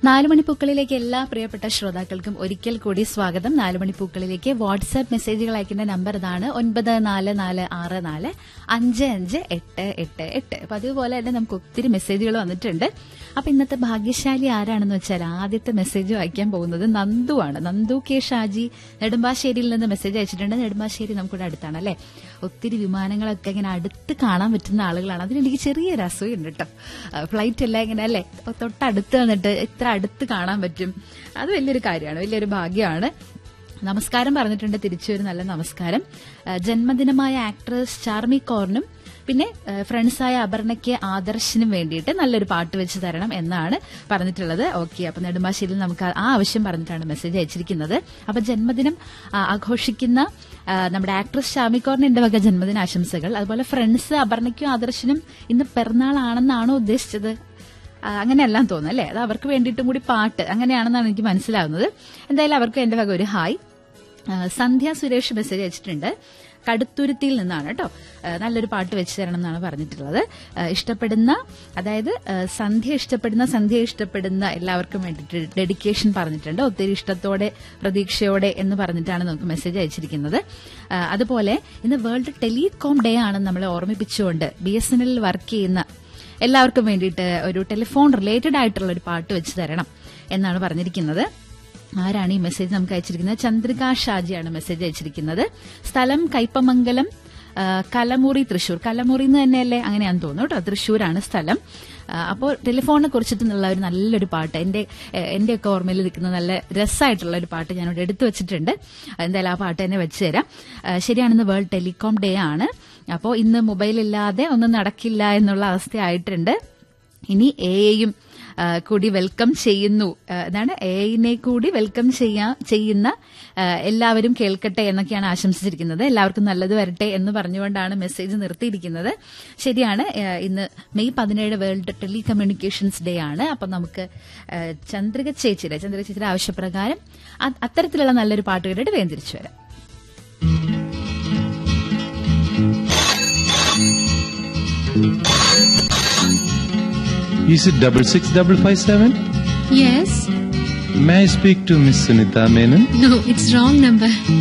നാലുമണിപ്പൂക്കളിലേക്ക് എല്ലാ പ്രിയപ്പെട്ട ശ്രോതാക്കൾക്കും ഒരിക്കൽ കൂടി സ്വാഗതം നാലുമണിപ്പൂക്കളിലേക്ക് വാട്സാപ്പ് മെസ്സേജുകൾ അയക്കേണ്ട നമ്പർ ഇതാണ് ഒൻപത് നാല് നാല് ആറ് നാല് അഞ്ച് അഞ്ച് എട്ട് എട്ട് എട്ട് അപ്പൊ അതുപോലെ തന്നെ നമുക്ക് ഒത്തിരി മെസ്സേജുകൾ വന്നിട്ടുണ്ട് അപ്പൊ ഇന്നത്തെ ഭാഗ്യശാലി ആരാണെന്ന് വെച്ചാൽ ആദ്യത്തെ മെസ്സേജ് വായിക്കാൻ പോകുന്നത് നന്ദുവാണ് നന്ദു കെ ഷാജി നെടുമ്പാശ്ശേരിയിൽ നിന്ന് മെസ്സേജ് അയച്ചിട്ടുണ്ട് നെടുമ്പാശ്ശേരി നമുക്കിവിടെ അടുത്താണ് അല്ലെ ഒത്തിരി വിമാനങ്ങളൊക്കെ ഇങ്ങനെ അടുത്ത് കാണാൻ പറ്റുന്ന ആളുകളാണ് അതിനെനിക്ക് ചെറിയൊരു അസൂയുണ്ട് കേട്ടോ ഫ്ലൈറ്റ് എല്ലാം ഇങ്ങനെ അല്ലെ തൊട്ടടുത്ത് വന്നിട്ട് ഇത്ര അടുത്ത് കാണാൻ പറ്റും അത് വലിയൊരു കാര്യമാണ് വലിയൊരു ഭാഗ്യമാണ് നമസ്കാരം പറഞ്ഞിട്ടുണ്ട് തിരിച്ചു ഒരു നല്ല നമസ്കാരം ആ, ജന്മദിനമായ ആക്ട്രസ് ചാർമി കോറിനും പിന്നെ ആ, ഫ്രണ്ട്സായ അപർണയ്ക്ക് ആദർശിനും വേണ്ടിയിട്ട് നല്ലൊരു പാട്ട് വെച്ച് തരണം എന്നാണ് പറഞ്ഞിട്ടുള്ളത് ഓക്കെ അപ്പൊ നെടുമ്പാശ്ശേരിയിൽ നമുക്ക് ആ ആവശ്യം പറഞ്ഞിട്ടാണ് മെസ്സേജ് അയച്ചിരിക്കുന്നത് അപ്പൊ ജന്മദിനം ആ, ആഘോഷിക്കുന്ന ആ, നമ്മുടെ ആക്ട്രസ് ഷാമിക്കോറിന് എന്റെ വക ജന്മദിന ആശംസകൾ അതുപോലെ ഫ്രണ്ട്സ് അപർണയ്ക്കും ആദർശിനും ഇന്ന് പിറന്നാളാണെന്നാണോ ഉദ്ദേശിച്ചത് ആ, അങ്ങനെയെല്ലാം തോന്നുന്നു അല്ലേ അത് അവർക്ക് വേണ്ടിയിട്ടും കൂടി പാട്ട് അങ്ങനെയാണെന്നാണ് എനിക്ക് മനസ്സിലാവുന്നത് എന്തായാലും അവർക്ക് എന്റെ വക ഒരു ഹായ് ആ, സന്ധ്യ സുരേഷ് മെസ്സേജ് അയച്ചിട്ടുണ്ട് കടുത്തുരുത്തിയിൽ നിന്നാണ് കേട്ടോ ആ, നല്ലൊരു പാട്ട് വെച്ച് തരണം എന്നാണ് പറഞ്ഞിട്ടുള്ളത് ആ, ഇഷ്ടപ്പെടുന്ന അതായത് ആ, സന്ധ്യ ഇഷ്ടപ്പെടുന്ന സന്ധ്യ ഇഷ്ടപ്പെടുന്ന എല്ലാവർക്കും വേണ്ടിയിട്ട് ഡെഡിക്കേഷൻ പറഞ്ഞിട്ടുണ്ട് ഒത്തിരി ഇഷ്ടത്തോടെ പ്രതീക്ഷയോടെ എന്ന് പറഞ്ഞിട്ടാണ് നമുക്ക് മെസ്സേജ് അയച്ചിരിക്കുന്നത് ആ, അതുപോലെ ഇന്ന് വേൾഡ് ടെലികോം ഡേ ആണെന്ന് നമ്മളെ ഓർമ്മിപ്പിച്ചുകൊണ്ട് ബി എസ് എൻ എല്ലിൽ വർക്ക് ചെയ്യുന്ന എല്ലാവർക്കും വേണ്ടിയിട്ട് ഒരു ടെലിഫോൺ റിലേറ്റഡ് ആയിട്ടുള്ള ഒരു പാട്ട് വെച്ച് തരണം എന്നാണ് പറഞ്ഞിരിക്കുന്നത് ആരാണ് ഈ മെസ്സേജ് നമുക്ക് അയച്ചിരിക്കുന്നത് ചന്ദ്രിക ഷാജിയാണ് മെസ്സേജ് അയച്ചിരിക്കുന്നത് സ്ഥലം കൈപ്പമംഗലം ആ, കലമുറി തൃശൂർ കലമുറി എന്ന് തന്നെയല്ലേ അങ്ങനെയാണെന്ന് തോന്നുന്നു കേട്ടോ തൃശ്ശൂരാണ് സ്ഥലം ആ, അപ്പോൾ ടെലിഫോണിനെ കുറിച്ചിട്ടുള്ള ഒരു നല്ലൊരു പാട്ട് എന്റെ എന്റെ ഒക്കെ ഓർമ്മയിൽ നിൽക്കുന്ന നല്ല രസമായിട്ടുള്ള ഒരു പാട്ട് ഞാനിവിടെ എടുത്തു വെച്ചിട്ടുണ്ട് എന്തായാലും ആ പാട്ട് തന്നെ വെച്ച് തരാം ആ, ശരിയാണെന്ന് വേൾഡ് ടെലികോം ഡേ ആണ് അപ്പോൾ ഇന്ന് മൊബൈൽ ഇല്ലാതെ ഒന്നും നടക്കില്ല എന്നുള്ള അവസ്ഥയായിട്ടുണ്ട് ഇനി എയും കൂടി വെൽക്കം ചെയ്യുന്നു ആ, എന്താണ് എയിനെ കൂടി വെൽക്കം ചെയ്യാ ചെയ്യുന്ന ആ, എല്ലാവരും കേൾക്കട്ടെ എന്നൊക്കെയാണ് ആശംസിച്ചിരിക്കുന്നത് എല്ലാവർക്കും നല്ലത് വരട്ടെ എന്ന് പറഞ്ഞുകൊണ്ടാണ് മെസ്സേജ് നിർത്തിയിരിക്കുന്നത് ശരിയാണ് ആ, ഇന്ന് മെയ് പതിനേഴ് വേൾഡ് ടെലി കമ്മ്യൂണിക്കേഷൻസ് ഡേ ആണ് അപ്പം നമുക്ക് ആ, ചന്ദ്രിക ചേച്ചിയുടെ ചന്ദ്രിക ചേച്ചിയുടെ ആവശ്യപ്രകാരം അ- അത്തരത്തിലുള്ള നല്ലൊരു പാട്ട് കേട്ടിട്ട് വേഗം തിരിച്ചു വരാം Is it double six double five seven? Yes. May I speak to Miss Sunita Menon? No, it's wrong number.